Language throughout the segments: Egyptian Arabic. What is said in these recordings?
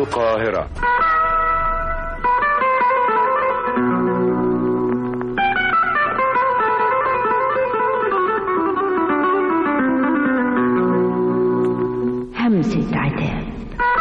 القاهرة همسة عتاب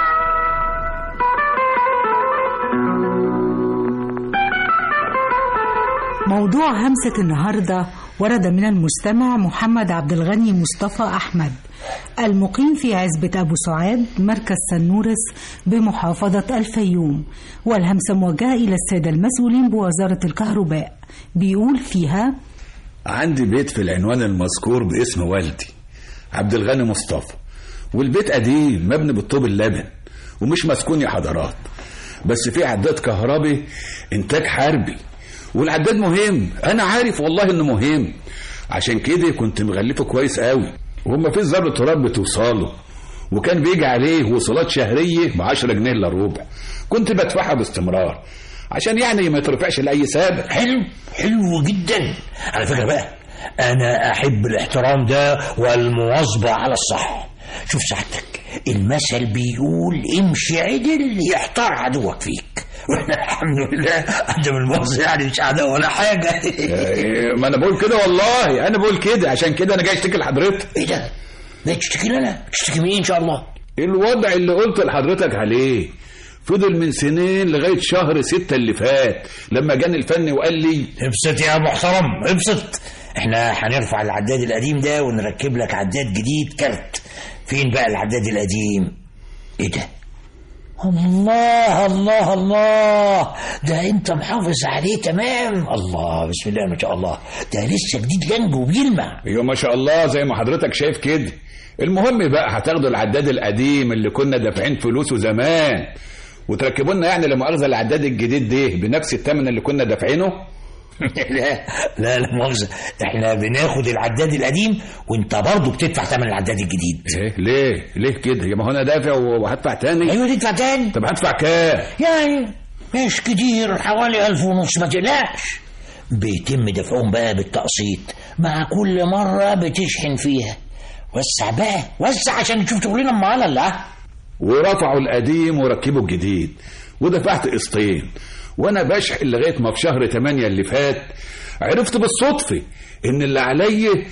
موضوع همسة النهاردة ورد من المستمع محمد عبد الغني مصطفى أحمد المقيم في عزبة أبو سعاد مركز سنورس بمحافظة الفيوم والهمسة موجهة إلى السادة المسؤولين بوزارة الكهرباء بيقول فيها عندي بيت في العنوان المذكور باسم والدي عبد الغني مصطفى والبيت قديم مبني بالطوب اللبن ومش مسكون يا حضرات بس في عداد كهربي انتاج حربي والعداد مهم انا عارف والله انه مهم عشان كده كنت مغلفه كويس قوي وما فيش ذره تراب بتوصله وكان بيجي عليه وصولات شهريه ب 10 جنيه الا ربع كنت بدفعها باستمرار عشان يعني ما يترفعش لاي سابق حلو حلو جدا على فكرة بقى أنا أحب الاحترام ده والمواظبة على الصح شوف سعادتك المثل بيقول امشي عدل يحتار عدوك فيك واحنا الحمد لله عدم المؤاخذة يعني مش عدو ولا حاجة إيه، ما انا بقول كده والله انا بقول كده عشان كده انا جاي اشتكي لحضرتك ايه ده؟ ما تشتكي لنا تشتكي من ايه ان شاء الله؟ الوضع اللي قلت لحضرتك عليه فضل من سنين لغاية شهر ستة اللي فات لما جاني الفني وقال لي ابسط يا محترم ابسط احنا هنرفع العداد القديم ده ونركب لك عداد جديد كارت فين بقى العداد القديم ايه ده الله الله الله ده انت محافظ عليه تمام الله بسم الله ما شاء الله ده لسه جديد جنجه وبيلمع ايوه ما شاء الله زي ما حضرتك شايف كده المهم بقى هتاخدوا العداد القديم اللي كنا دافعين فلوسه زمان وتركبوا لنا يعني لمؤاخذه العداد الجديد ده بنفس الثمن اللي كنا دافعينه لا لا لا مؤاخذة احنا بناخد العداد القديم وانت برضه بتدفع ثمن العداد الجديد ايه ليه ليه كده يا ما هو انا دافع وهدفع تاني ايوه تدفع تاني طب هدفع كام يعني مش كتير حوالي ألف ونص ما تقلقش بيتم دفعهم بقى بالتقسيط مع كل مرة بتشحن فيها وسع بقى وسع عشان نشوف شغلنا معانا لا ورفعوا القديم وركبوا الجديد ودفعت قسطين وانا بشحن لغايه ما في شهر 8 اللي فات عرفت بالصدفه ان اللي عليا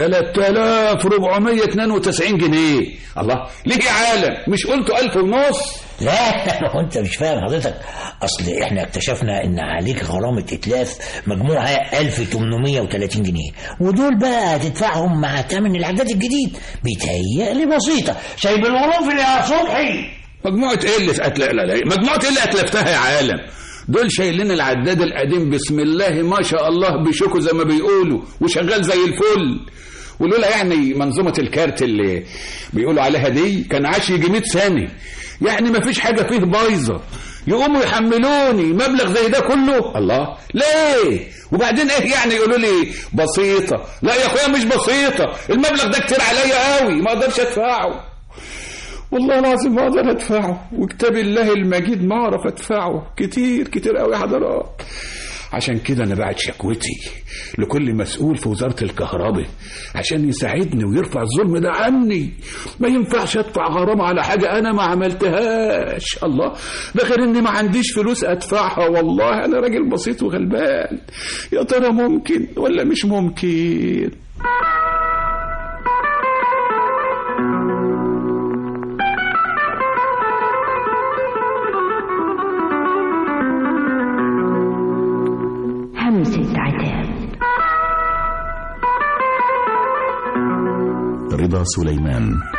3492 جنيه الله ليه يا عالم مش قلتوا ألف ونص لا ما هو انت مش فاهم حضرتك اصل احنا اكتشفنا ان عليك غرامة اتلاف مجموعها 1830 جنيه ودول بقى هتدفعهم مع ثمن العداد الجديد بيتهيألي بسيطة سايب الغرف يا صبحي مجموعة ايه اللي أتل... لا لا مجموعة ايه اللي اتلفتها يا عالم دول شايلين العداد القديم بسم الله ما شاء الله بيشوكوا زي ما بيقولوا وشغال زي الفل ولولا يعني منظومة الكارت اللي بيقولوا عليها دي كان عاش يجي 100 سنة يعني ما فيش حاجة فيه بايظة يقوموا يحملوني مبلغ زي ده كله الله ليه وبعدين ايه يعني يقولوا لي بسيطة لا يا اخويا مش بسيطة المبلغ ده كتير عليا قوي ما اقدرش ادفعه والله العظيم ما اقدر ادفعه وكتاب الله المجيد ما اعرف ادفعه كتير كتير قوي يا حضرات عشان كده انا بعت شكوتي لكل مسؤول في وزاره الكهرباء عشان يساعدني ويرفع الظلم ده عني ما ينفعش ادفع غرامه على حاجه انا ما عملتهاش الله ده غير اني ما عنديش فلوس ادفعها والله انا راجل بسيط وغلبان يا ترى ممكن ولا مش ممكن همسة عتاب رضا سليمان